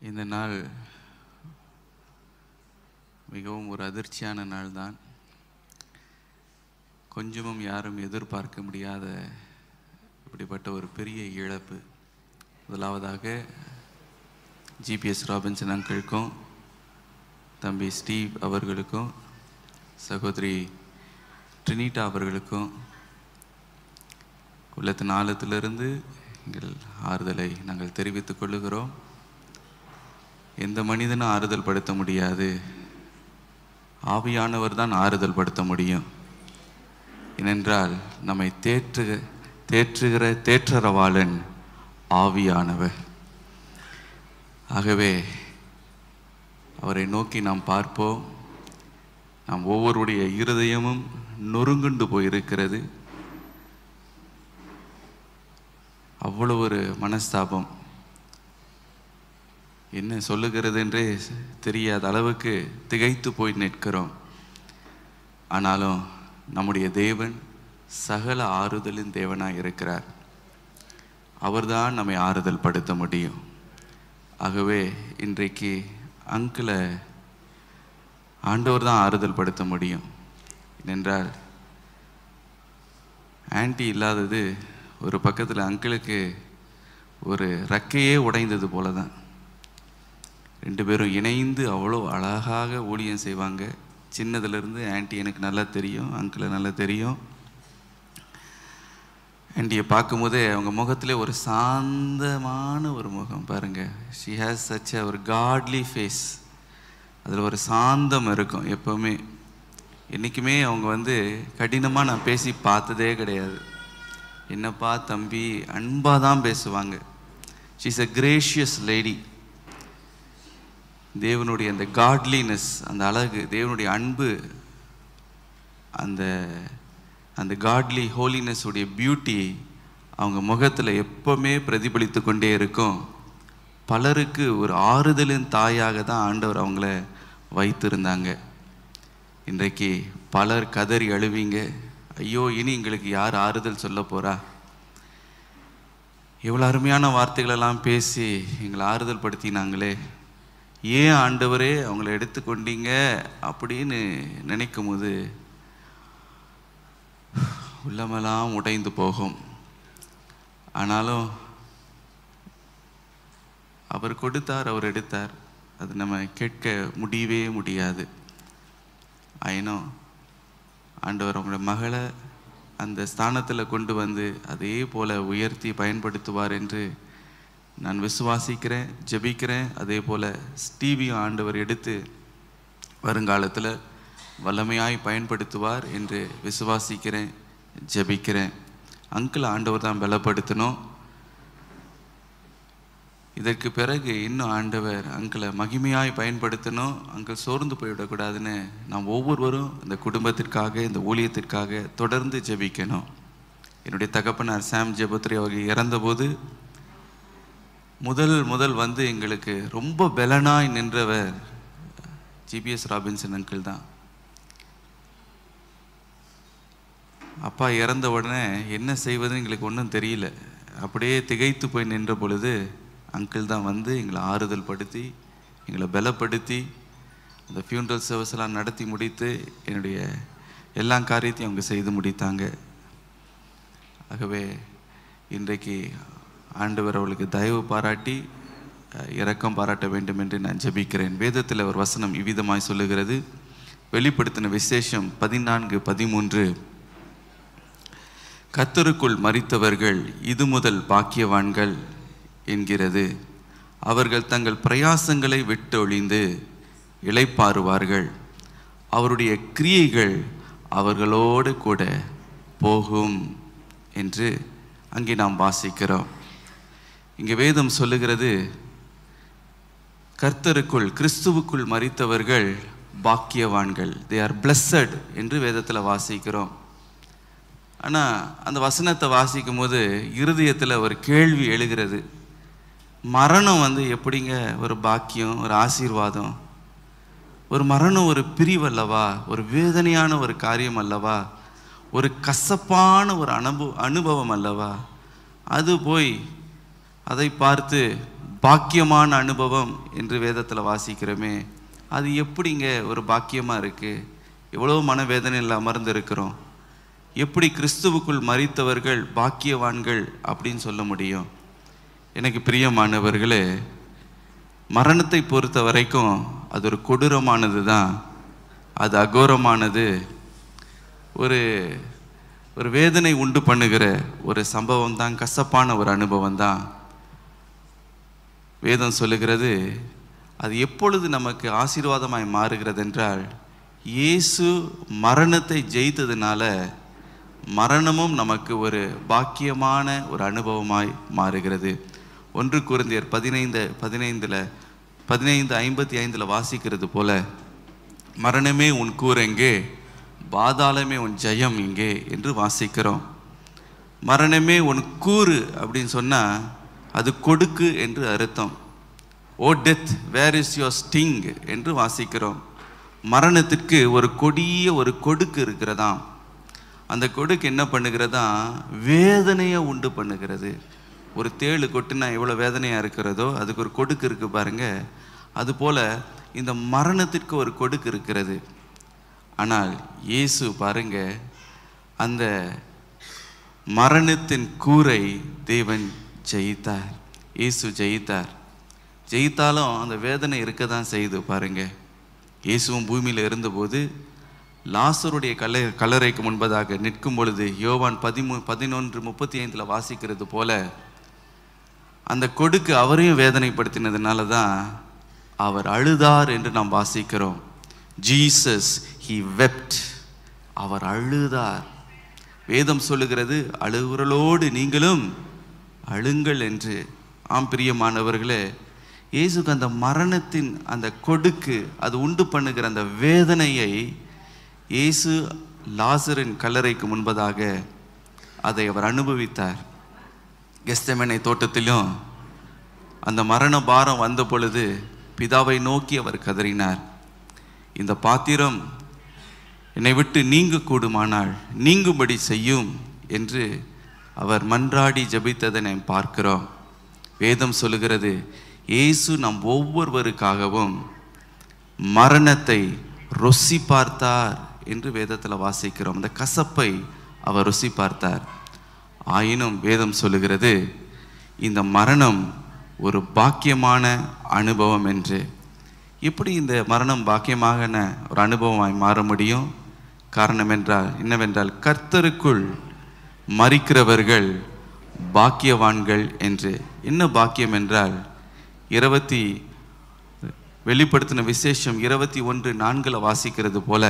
இந்த நாள் மிகவும் ஒரு அதிர்ச்சியான நாள் தான் கொஞ்சமும் யாரும் எதிர்பார்க்க முடியாத இப்படிப்பட்ட ஒரு பெரிய இழப்பு முதலாவதாக ஜிபிஎஸ் ராபின்சன் அங்கிளுக்கும் தம்பி ஸ்டீவ் அவர்களுக்கும் சகோதரி ட்ரினிட்டா அவர்களுக்கும் உள்ளத்தின் ஆழத்திலிருந்து எங்கள் ஆறுதலை நாங்கள் தெரிவித்துக் கொள்ளுகிறோம் எந்த மனிதனும் ஆறுதல் படுத்த முடியாது ஆவியானவர் தான் ஆறுதல் படுத்த முடியும் ஏனென்றால் நம்மை தேற்று தேற்றுகிற தேற்றரவாளன் ஆவியானவர் ஆகவே அவரை நோக்கி நாம் பார்ப்போம் நாம் ஒவ்வொருடைய இருதயமும் நொறுங்குண்டு போயிருக்கிறது அவ்வளவு ஒரு மனஸ்தாபம் என்ன சொல்லுகிறது என்றே தெரியாத அளவுக்கு திகைத்து போய் நிற்கிறோம் ஆனாலும் நம்முடைய தேவன் சகல ஆறுதலின் தேவனாய் இருக்கிறார் அவர்தான் நம்மை ஆறுதல் படுத்த முடியும் ஆகவே இன்றைக்கு அங்கிளை ஆண்டவர் தான் ஆறுதல் படுத்த முடியும் ஏனென்றால் ஆன்ட்டி இல்லாதது ஒரு பக்கத்தில் அங்கிளுக்கு ஒரு ரெக்கையே உடைந்தது போல தான் ரெண்டு பேரும் இணைந்து அவ்வளோ அழகாக ஊழியம் செய்வாங்க சின்னதுலேருந்து ஆன்ட்டி எனக்கு நல்லா தெரியும் அங்கிளை நல்லா தெரியும் ஆன்ட்டியை பார்க்கும்போதே அவங்க முகத்திலே ஒரு சாந்தமான ஒரு முகம் பாருங்க ஷி ஹேஸ் சச் ஒரு காட்லி ஃபேஸ் அதில் ஒரு சாந்தம் இருக்கும் எப்போவுமே என்றைக்குமே அவங்க வந்து கடினமாக நான் பேசி பார்த்ததே கிடையாது என்னப்பா தம்பி அன்பாக தான் பேசுவாங்க ஷீஸ் அ கிரேஷியஸ் லேடி தேவனுடைய அந்த காட்லினஸ் அந்த அழகு தேவனுடைய அன்பு அந்த அந்த காட்லி ஹோலினஸ் உடைய பியூட்டி அவங்க முகத்தில் எப்பவுமே பிரதிபலித்து கொண்டே இருக்கும் பலருக்கு ஒரு ஆறுதலின் தாயாக தான் ஆண்டவர் அவங்கள வைத்திருந்தாங்க இன்றைக்கு பலர் கதறி அழுவீங்க ஐயோ இனி எங்களுக்கு யார் ஆறுதல் சொல்ல போறா இவ்வளோ அருமையான வார்த்தைகளெல்லாம் பேசி எங்களை ஆறுதல் படுத்தினாங்களே ஏன் ஆண்டவரே அவங்கள எடுத்துக்கொண்டீங்க அப்படின்னு நினைக்கும் போது உள்ளமெல்லாம் உடைந்து போகும் ஆனாலும் அவர் கொடுத்தார் அவர் எடுத்தார் அது நம்ம கேட்க முடியவே முடியாது ஆயினும் ஆண்டவர் அவங்களோட மகளை அந்த ஸ்தானத்தில் கொண்டு வந்து அதே போல உயர்த்தி பயன்படுத்துவார் என்று நான் விசுவாசிக்கிறேன் ஜெபிக்கிறேன் அதே போல் ஸ்டீவியும் ஆண்டவர் எடுத்து வருங்காலத்தில் வல்லமையாய் பயன்படுத்துவார் என்று விசுவாசிக்கிறேன் ஜெபிக்கிறேன் அங்கிள் ஆண்டவர் தான் பலப்படுத்தணும் இதற்கு பிறகு இன்னும் ஆண்டவர் அங்கிளை மகிமையாய் பயன்படுத்தணும் அங்கிள் சோர்ந்து போய்விடக்கூடாதுன்னு நாம் ஒவ்வொருவரும் இந்த குடும்பத்திற்காக இந்த ஊழியத்திற்காக தொடர்ந்து ஜெபிக்கணும் என்னுடைய தகப்பனார் சாம் ஜெபத்ரி அவர்கள் இறந்தபோது முதல் முதல் வந்து எங்களுக்கு ரொம்ப பலனாய் நின்றவர் ஜிபிஎஸ் ராபின்சன் அங்கிள் தான் அப்பா இறந்த உடனே என்ன செய்வதுன்னு எங்களுக்கு ஒன்றும் தெரியல அப்படியே திகைத்து போய் நின்ற பொழுது அங்கிள் தான் வந்து எங்களை ஆறுதல் படுத்தி எங்களை பலப்படுத்தி அந்த ஃபியூனரல் சர்வீஸ் எல்லாம் நடத்தி முடித்து என்னுடைய எல்லா காரியத்தையும் அவங்க செய்து முடித்தாங்க ஆகவே இன்றைக்கு ஆண்டவர் அவளுக்கு தயவு பாராட்டி அஹ், இரக்கம் பாராட்ட வேண்டும் என்று நான் ஜெபிக்கிறேன் வேதத்தில் ஒரு வசனம் இவ்விதமாய் சொல்லுகிறது வெளிப்படுத்தின விசேஷம் பதினான்கு பதிமூன்று கர்த்தருக்குள் மரித்தவர்கள் இது முதல் பாக்கியவான்கள் என்கிறது அவர்கள் தங்கள் பிரயாசங்களை விட்டொழிந்து இளைப்பாறுவார்கள் அவருடைய கிரியைகள் அவர்களோடு கூட போகும் என்று அங்கே நாம் வாசிக்கிறோம் இங்கே வேதம் சொல்லுகிறது கர்த்தருக்குள் கிறிஸ்துவுக்குள் மரித்தவர்கள் பாக்கியவான்கள் தே ஆர் பிளஸட் என்று வேதத்தில் வாசிக்கிறோம் ஆனால் அந்த வசனத்தை வாசிக்கும் போது இருதயத்தில் ஒரு கேள்வி எழுகிறது மரணம் வந்து எப்படிங்க ஒரு பாக்கியம் ஒரு ஆசீர்வாதம் ஒரு மரணம் ஒரு பிரிவு அல்லவா ஒரு வேதனையான ஒரு காரியம் அல்லவா ஒரு கசப்பான ஒரு அனுபவ அனுபவம் அல்லவா அது போய் அதை பார்த்து பாக்கியமான அனுபவம் என்று வேதத்தில் வாசிக்கிறோமே அது எப்படிங்க ஒரு பாக்கியமாக இருக்குது எவ்வளோ மனவேதனையில் அமர்ந்து இருக்கிறோம் எப்படி கிறிஸ்துவுக்குள் மறித்தவர்கள் பாக்கியவான்கள் அப்படின்னு சொல்ல முடியும் எனக்கு பிரியமானவர்களே மரணத்தை பொறுத்த வரைக்கும் அது ஒரு கொடூரமானது தான் அது அகோரமானது ஒரு ஒரு வேதனை உண்டு பண்ணுகிற ஒரு சம்பவம் தான் கசப்பான ஒரு அனுபவம் தான் வேதம் சொல்லுகிறது அது எப்பொழுது நமக்கு ஆசீர்வாதமாய் மாறுகிறது என்றால் இயேசு மரணத்தை ஜெயித்ததுனால மரணமும் நமக்கு ஒரு பாக்கியமான ஒரு அனுபவமாய் மாறுகிறது ஒன்று குருந்தியர் பதினைந்து பதினைந்தில் பதினைந்து ஐம்பத்தி ஐந்தில் வாசிக்கிறது போல மரணமே உன் கூர் எங்கே பாதாளமே உன் ஜெயம் இங்கே என்று வாசிக்கிறோம் மரணமே உன் கூறு அப்படின்னு சொன்னால் அது கொடுக்கு என்று அர்த்தம் O death where is your sting என்று வாசிக்கிறோம் மரணத்திற்கு ஒரு கொடிய ஒரு கொடுக்கு இருக்கிறதாம் அந்த கொடுக்கு என்ன பண்ணுகிறதா வேதனையை உண்டு பண்ணுகிறது ஒரு தேளு கொட்டுனா எவ்வளோ வேதனையாக இருக்கிறதோ அதுக்கு ஒரு கொடுக்கு இருக்குது பாருங்க அதுபோல் இந்த மரணத்திற்கு ஒரு கொடுக்கு இருக்கிறது ஆனால் இயேசு பாருங்க அந்த மரணத்தின் கூரை தேவன் ஜெயித்தார் இயேசு ஜெயித்தார் ஜெயித்தாலும் அந்த வேதனை இருக்க தான் செய்யுது பாருங்க இயேசுவும் பூமியில் இருந்தபோது லாசருடைய கலை கல்லறைக்கு முன்பதாக நிற்கும் பொழுது யோவான் பதிமூ பதினொன்று முப்பத்தி ஐந்தில் வாசிக்கிறது போல அந்த கொடுக்கு அவரையும் வேதனைப்படுத்தினதுனால தான் அவர் அழுதார் என்று நாம் வாசிக்கிறோம் ஜீசஸ் ஹி வெப்ட் அவர் அழுதார் வேதம் சொல்லுகிறது அழுகுறலோடு நீங்களும் அழுங்கள் என்று ஆம் பிரியமானவர்களே இயேசுக்கு அந்த மரணத்தின் அந்த கொடுக்கு அது உண்டு பண்ணுகிற அந்த வேதனையை இயேசு லாசரின் கல்லறைக்கு முன்பதாக அதை அவர் அனுபவித்தார் கெஸ்தமனை தோட்டத்திலும் அந்த மரண பாரம் வந்த பொழுது பிதாவை நோக்கி அவர் கதறினார் இந்த பாத்திரம் என்னை விட்டு நீங்க கூடுமானால் நீங்கும்படி செய்யும் என்று அவர் மன்றாடி ஜெபித்ததை நாம் பார்க்கிறோம் வேதம் சொல்லுகிறது இயேசு நம் ஒவ்வொருவருக்காகவும் மரணத்தை ருசி பார்த்தார் என்று வேதத்தில் வாசிக்கிறோம் அந்த கசப்பை அவர் ருசி பார்த்தார் ஆயினும் வேதம் சொல்லுகிறது இந்த மரணம் ஒரு பாக்கியமான அனுபவம் என்று எப்படி இந்த மரணம் பாக்கியமான ஒரு அனுபவமாய் மாற முடியும் காரணம் என்றால் என்னவென்றால் கர்த்தருக்குள் மறிக்கிறவர்கள் பாக்கியவான்கள் என்று என்ன பாக்கியம் என்றால் இருபத்தி வெளிப்படுத்தின விசேஷம் இருபத்தி ஒன்று நான்கில் வாசிக்கிறது போல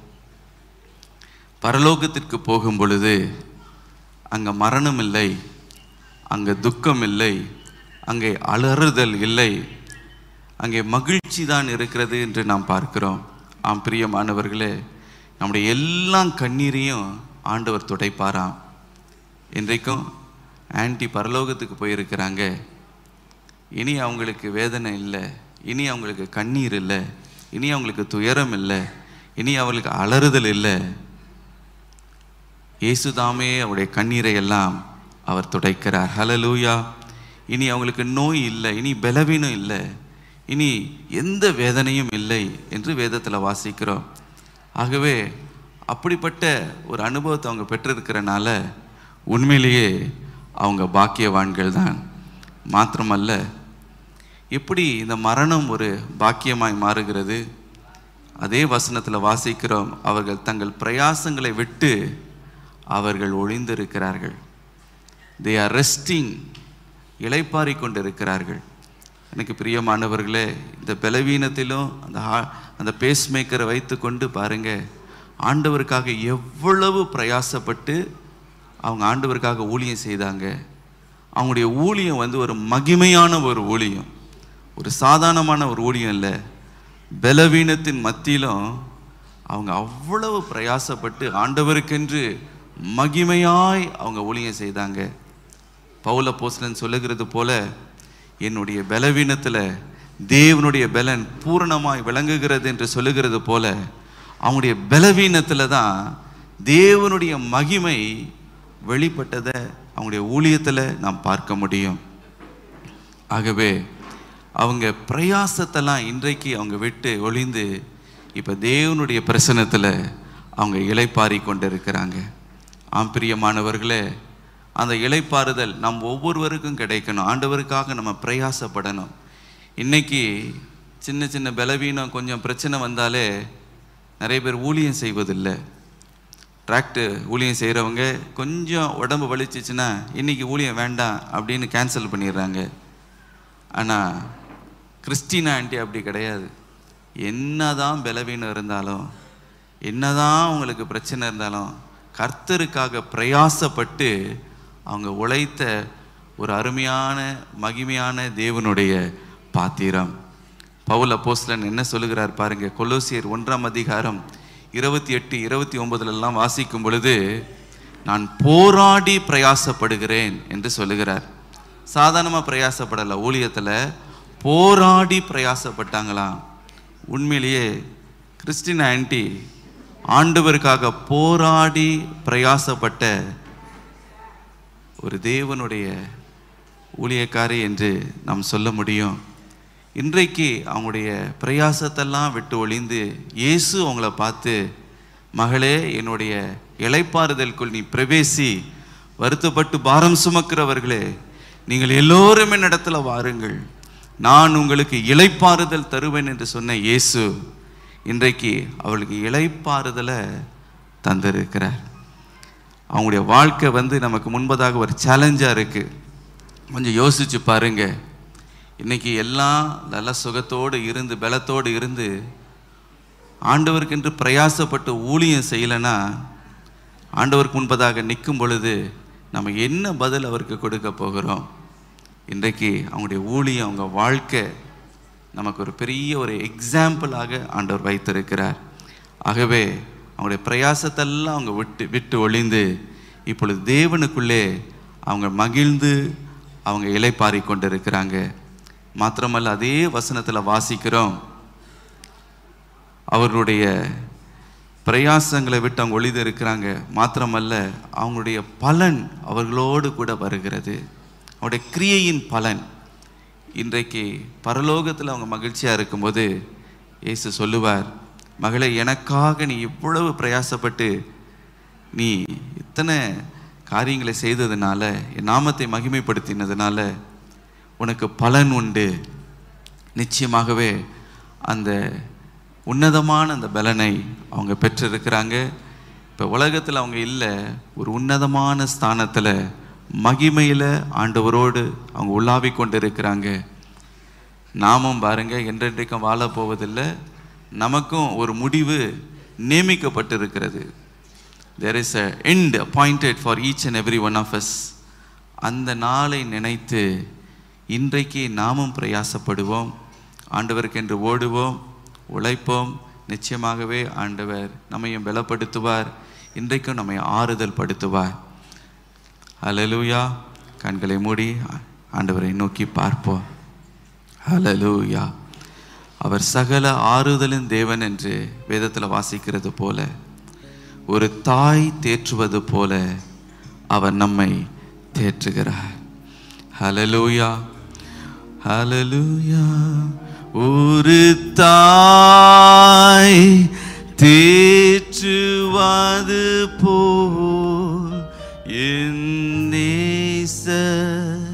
பரலோகத்திற்கு போகும் பொழுது அங்கே மரணம் இல்லை அங்கே துக்கம் இல்லை அங்கே அலறுதல் இல்லை அங்கே மகிழ்ச்சி தான் இருக்கிறது என்று நாம் பார்க்கிறோம் ஆம் பிரியமானவர்களே நம்முடைய எல்லா கண்ணீரையும் ஆண்டவர் துடைப்பாராம் இன்றைக்கும் ஆன்டி பரலோகத்துக்கு போயிருக்கிறாங்க இனி அவங்களுக்கு வேதனை இல்லை இனி அவங்களுக்கு கண்ணீர் இல்லை இனி அவங்களுக்கு துயரம் இல்லை இனி அவங்களுக்கு அலறுதல் இல்லை இயேசுதாமே அவருடைய கண்ணீரை எல்லாம் அவர் துடைக்கிறார் ஹலலூயா இனி அவங்களுக்கு நோய் இல்லை இனி பலவீனம் இல்லை இனி எந்த வேதனையும் இல்லை என்று வேதத்தில் வாசிக்கிறோம் ஆகவே அப்படிப்பட்ட ஒரு அனுபவத்தை அவங்க பெற்றிருக்கிறனால உண்மையிலேயே அவங்க பாக்கியவான்கள் தான் மாத்திரமல்ல எப்படி இந்த மரணம் ஒரு பாக்கியமாய் மாறுகிறது அதே வசனத்தில் வாசிக்கிறோம் அவர்கள் தங்கள் பிரயாசங்களை விட்டு அவர்கள் ஒளிந்திருக்கிறார்கள் தே ஆர் ரெஸ்டிங் இளைப்பாரி கொண்டிருக்கிறார்கள் எனக்கு பிரியமானவர்களே இந்த பலவீனத்திலும் அந்த ஹா- அந்த பேஸ் மேக்கரை வைத்து கொண்டு பாருங்க ஆண்டவருக்காக எவ்வளவு பிரயாசப்பட்டு அவங்க ஆண்டவருக்காக ஊழியம் செய்தாங்க அவங்களுடைய ஊழியம் வந்து ஒரு மகிமையான ஒரு ஊழியம் ஒரு சாதாரணமான ஒரு ஊழியம் இல்லை பலவீனத்தின் மத்தியிலும் அவங்க அவ்வளவு பிரயாசப்பட்டு ஆண்டவருக்கென்று மகிமையாய் அவங்க ஊழியம் செய்தாங்க பவுல போஸ்லன் சொல்லுகிறது போல என்னுடைய பலவீனத்தில் தேவனுடைய பலன் பூரணமாய் விளங்குகிறது என்று சொல்லுகிறது போல அவங்களுடைய பலவீனத்தில் தான் தேவனுடைய மகிமை வெளிப்பட்டதை அவங்களுடைய ஊழியத்தில் நாம் பார்க்க முடியும் ஆகவே அவங்க பிரயாசத்தெல்லாம் இன்றைக்கு அவங்க விட்டு ஒளிந்து இப்போ தேவனுடைய பிரசனத்தில் அவங்க இளைப்பாரி கொண்டு இருக்கிறாங்க ஆம் பிரியமானவர்களே அந்த இளைப்பாறுதல் நம் ஒவ்வொருவருக்கும் கிடைக்கணும் ஆண்டவருக்காக நம்ம பிரயாசப்படணும் இன்னைக்கு சின்ன சின்ன பலவீனம் கொஞ்சம் பிரச்சனை வந்தாலே நிறைய பேர் ஊழியம் செய்வதில்லை டிராக்டர் ஊழியம் செய்கிறவங்க கொஞ்சம் உடம்பு வலிச்சிச்சுன்னா இன்னைக்கு ஊழியம் வேண்டாம் அப்படின்னு கேன்சல் பண்ணிடுறாங்க ஆனால் கிறிஸ்டினா ஆண்டி அப்படி கிடையாது என்னதான் பலவீனம் இருந்தாலும் என்னதான் உங்களுக்கு பிரச்சனை இருந்தாலும் கர்த்தருக்காக பிரயாசப்பட்டு அவங்க உழைத்த ஒரு அருமையான மகிமையான தேவனுடைய பாத்திரம் பவுல் அப்போஸ்தலன் என்ன சொல்லுகிறார் பாருங்க கொலோசியர் ஒன்றாம் அதிகாரம் இருபத்தி எட்டு இருபத்தி ஒன்பதுலலாம் வாசிக்கும் பொழுது நான் போராடி பிரயாசப்படுகிறேன் என்று சொல்லுகிறார் சாதாரணமாக பிரயாசப்படலை ஊழியத்தில் போராடி பிரயாசப்பட்டாங்களாம் உண்மையிலேயே கிறிஸ்டின் ஆன்டி ஆண்டவருக்காக போராடி பிரயாசப்பட்ட ஒரு தேவனுடைய ஊழியக்காரி என்று நாம் சொல்ல முடியும் இன்றைக்கு அவங்களுடைய பிரயாசத்தெல்லாம் விட்டு ஒளிந்து இயேசு அவங்கள பார்த்து மகளே என்னுடைய இளைப்பாறுதலுக்குள் நீ பிரவேசி வருத்தப்பட்டு பாரம் சுமக்கிறவர்களே நீங்கள் எல்லோரும் என்னிடத்துல வாருங்கள் நான் உங்களுக்கு இளைப்பாறுதல் தருவேன் என்று சொன்ன இயேசு இன்றைக்கு அவளுக்கு இளைப்பாறுதலை தந்திருக்கிறார் அவங்களுடைய வாழ்க்கை வந்து நமக்கு முன்பதாக ஒரு சேலஞ்சாக இருக்குது கொஞ்சம் யோசிச்சு பாருங்க இன்னைக்கு எல்லாம் நல்ல சுகத்தோடு இருந்து பலத்தோடு இருந்து ஆண்டவருக்கென்று பிரயாசப்பட்டு ஊழியம் செய்யலைன்னா ஆண்டவருக்கு முன்பதாக நிற்கும் பொழுது நம்ம என்ன பதில் அவருக்கு கொடுக்க போகிறோம் இன்றைக்கு அவங்களுடைய ஊழியம் அவங்க வாழ்க்கை நமக்கு ஒரு பெரிய ஒரு எக்ஸாம்பிளாக ஆண்டவர் வைத்திருக்கிறார் ஆகவே அவங்களுடைய பிரயாசத்தெல்லாம் அவங்க விட்டு விட்டு ஒளிந்து இப்பொழுது தேவனுக்குள்ளே அவங்க மகிழ்ந்து அவங்க இலைப்பாரி கொண்டு இருக்கிறாங்க மாத்திரமல்ல அதே வசனத்தில் வாசிக்கிறோம் அவர்களுடைய பிரயாசங்களை விட்டு அவங்க ஒளிந்து இருக்கிறாங்க மாத்திரமல்ல அவங்களுடைய பலன் அவர்களோடு கூட வருகிறது அவருடைய கிரியையின் பலன் இன்றைக்கு பரலோகத்தில் அவங்க மகிழ்ச்சியாக இருக்கும்போது இயேசு சொல்லுவார் மகளே எனக்காக நீ இவ்வளவு பிரயாசப்பட்டு நீ இத்தனை காரியங்களை செய்ததுனால என் நாமத்தை மகிமைப்படுத்தினதுனால உனக்கு பலன் உண்டு நிச்சயமாகவே அந்த உன்னதமான அந்த பலனை அவங்க பெற்றிருக்கிறாங்க இப்போ உலகத்தில் அவங்க இல்லை ஒரு உன்னதமான ஸ்தானத்தில் மகிமையில் ஆண்டவரோடு அவங்க உள்ளாவிக் கொண்டு இருக்கிறாங்க நாமும் பாருங்க என்றென்றைக்கும் வாழப் போவதில்லை நமக்கும் ஒரு முடிவு நியமிக்கப்பட்டிருக்கிறது there is a end appointed for each and every one of us அந்த நாளை நினைத்து இன்றைக்கு நாமும் பிரயாசப்படுவோம் ஆண்டவருக்கென்று ஓடுவோம் உழைப்போம் நிச்சயமாகவே ஆண்டவர் நம்மையும் பலப்படுத்துவார் இன்றைக்கும் நம்மை ஆறுதல் படுத்துவார் ஹalleluya கண்களை மூடி ஆண்டவரை நோக்கி பார்ப்போம் ஹalleluya அவர் சகல ஆறுதலின் தேவன் என்று வேதத்தில் வாசிக்கிறது போல ஒரு தாய் தேற்றுவது போல அவர் நம்மை தேற்றுகிறார் ஹalleluya ஹalleluya ஒரு தாய் தேற்றுவது போல் என் நேசர்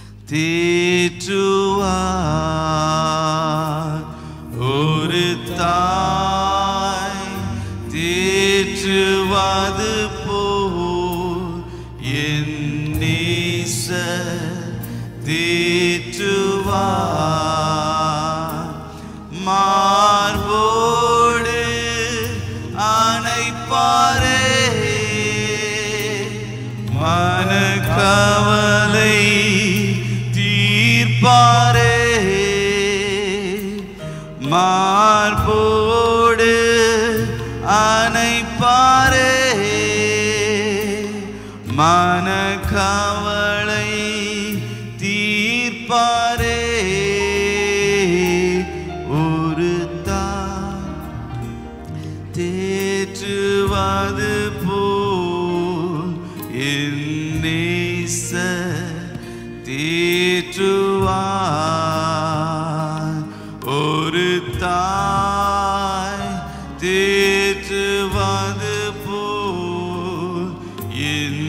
தேற்றுவார் ஒரு தாய் தேற்றுவது போல் என் நேசர் தேற்றுவார் மார்போடு அணைப்பாரே மனக்கவலை தீர்ப்பாரே மார்போடு அணைப்பாரே மனக்கவலை தீர்ப்பாரே ஒரு தாய் தேற்றுவது போல் என் நேசர் தேற்றுவார் தாய் தேற்றுவது போல் என்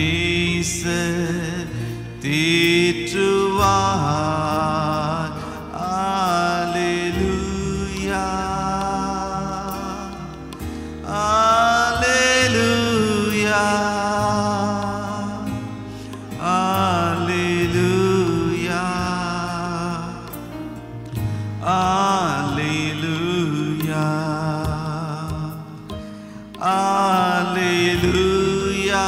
நேசர் தேற்றுவார் அல்லேலூயா அல்லேலூயா அல்லேலூயா அல்லேலூயா அல்லேலூயா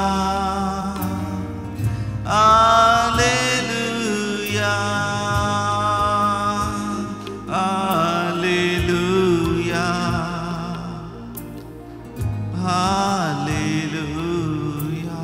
அல்லேலூயா அல்லேலூயா ஹalleluya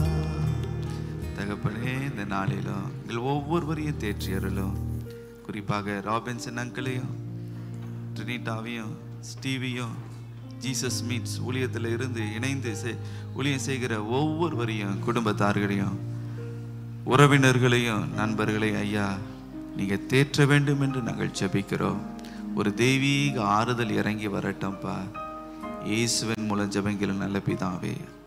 தகப்பனே இந்த நாளிலும் எங்கள் ஒவ்வொருவரையும் தேற்றியறலும் குறிப்பாக ராபின்சன் அங்கிளையும் ட்ரினிட்டாவையும் ஸ்டீவியும் ஜீசஸ் மீட்ஸ் ஊழியத்தில் இருந்து இணைந்து செ- ஊழியம் செய்கிற ஒவ்வொருவரையும் குடும்பத்தார்களையும் உறவினர்களையும் நண்பர்களையும் ஐயா நீங்க தேற்ற வேண்டும் என்று நாங்கள் ஜெபிக்கிறோம் ஒரு தெய்வீக ஆறுதல் இறங்கி வரட்டும்ப்பா இயேசுவின் மூலம் ஜெபங்கிற நல்ல பிதாவே